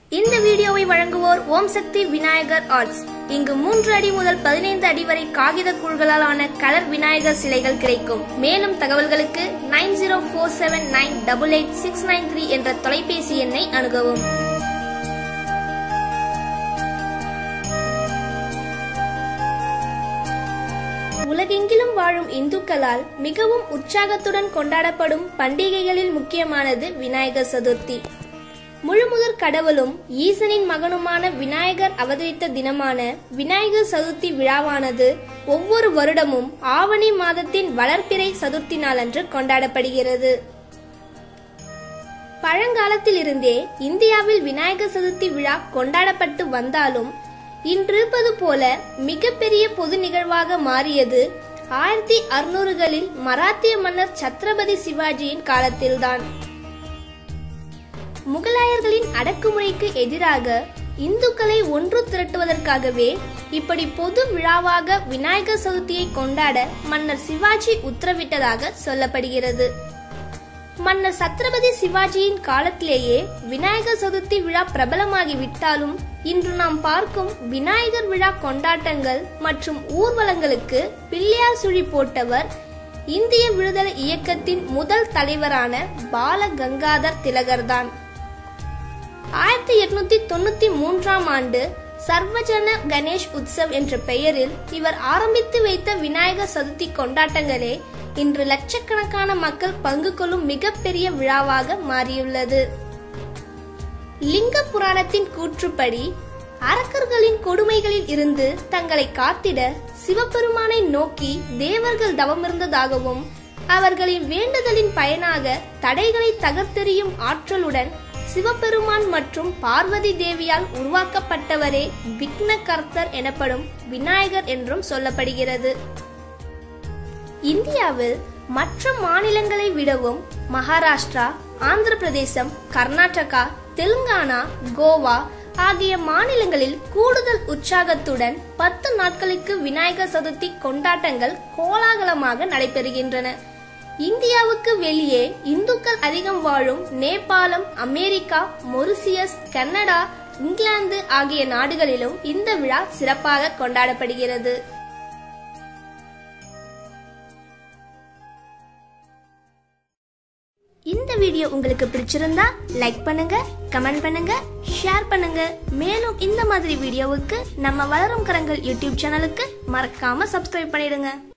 இந்த வீடியோவை வழங்குவோர் ஓம் சக்தி விநாயகர் ஆர்ட்ஸ் இங்கு மூன்று அடி முதல் பதினைந்து அடி வரை காகித கூழ்களால் ஆன கலர் விநாயகர் சிலைகள் கிடைக்கும் மேலும் தகவல்களுக்கு nine zero four seven nine double eight six nine three என்ற தொலைபேசி எண்ணை அணுகவும் உலகெங்கிலும் வாழும் இந்துக்களால் மிகவும் உற்சாகத்துடன் கொண்டாடப்படும் பண்டிகைகளில் முக்கியமானது விநாயகர் சதுர்த்தி முழுமுதற் கடவுளும் ஈசனின் மகனுமான விநாயகர் அவதரித்த தினமான விநாயகர் சதுர்த்தி விழாவானது ஒவ்வொரு வருடமும் ஆவணி மாதத்தின் வளர்ப்பிறை சதுர்த்தி நாளன்று கொண்டாடப்படுகிறது பழங்காலத்திலிருந்தே இந்தியாவில் விநாயகர் சதுர்த்தி விழா கொண்டாடப்பட்டு வந்தாலும் இன்றிருப்பது போல மிகப்பெரிய பொது நிகழ்வாக மாறியது ஆயிரத்தி அறுநூறுகளில் மராத்திய மன்னர் சத்ரபதி சிவாஜியின் காலத்தில்தான் முகலாயர்களின் அடக்குமுறைக்கு எதிராக இந்துக்களை ஒன்று திரட்டுவதற்காகவே இப்படி பொது விழாவாக விநாயகர் சதுர்த்தியை கொண்டாட மன்னர் சிவாஜி உத்தரவிட்டதாக சொல்லப்படுகிறது மன்னர் சத்ரபதி சிவாஜியின் காலத்திலேயே விநாயகர் சதுர்த்தி விழா பிரபலமாகி விட்டாலும் இன்று நாம் பார்க்கும் விநாயகர் விழா கொண்டாட்டங்கள் மற்றும் ஊர்வலங்களுக்கு பிள்ளையார் சுழி போட்டவர் இந்திய விடுதலை இயக்கத்தின் முதல் தலைவரான பால கங்காதர் திலகர்தான் ஆயிரத்தி எட்நூத்தி தொண்ணூத்தி மூன்றாம் ஆண்டு சர்வஜன கணேஷ் உத்சவ் என்ற பெயரில் இவர் ஆரம்பித்து வைத்த விநாயகர் சதுர்த்தி கொண்டாட்டங்களே இன்று லட்சக்கணக்கான மக்கள் பங்கு கொள்ளும் மிகப்பெரிய விழாவாக மாறியுள்ளது லிங்க புராணத்தின் கூற்றுப்படி அரக்கர்களின் கொடுமைகளில் இருந்து தங்களை காத்திட சிவபெருமானை நோக்கி தேவர்கள் தவமிருந்ததாகவும் அவர்களின் வேண்டுதலின் பயனாக தடைகளை தகர்த்தெறியும் ஆற்றலுடன் சிவபெருமான் மற்றும் பார்வதி தேவியால் உருவாக்கப்பட்டவரே விக்னகர்த்தர் எனப்படும் விநாயகர் என்றும் சொல்லப்படுகிறது இந்தியாவில் மற்ற மாநிலங்களை விடவும் மகாராஷ்டிரா ஆந்திர பிரதேசம் கர்நாடகா தெலுங்கானா கோவா ஆகிய மாநிலங்களில் கூடுதல் உற்சாகத்துடன் பத்து நாட்களுக்கு விநாயகர் சதுர்த்தி கொண்டாட்டங்கள் கோலாகலமாக நடைபெறுகின்றன இந்தியாவுக்கு வெளியே இந்துக்கள் அதிகம் வாழும் நேபாளம் அமெரிக்கா மொரிசியஸ் கனடா இங்கிலாந்து ஆகிய நாடுகளிலும் இந்த விழா சிறப்பாக கொண்டாடப்படுகிறது இந்த வீடியோ உங்களுக்கு பிடிச்சிருந்தா லைக் பண்ணுங்க கமெண்ட் பண்ணுங்க ஷேர் பண்ணுங்க மேலும் இந்த மாதிரி வீடியோவுக்கு நம்ம வளரும் கரங்கள் யூடியூப் சேனலுக்கு மறக்காம சப்ஸ்கிரைப் பண்ணிடுங்க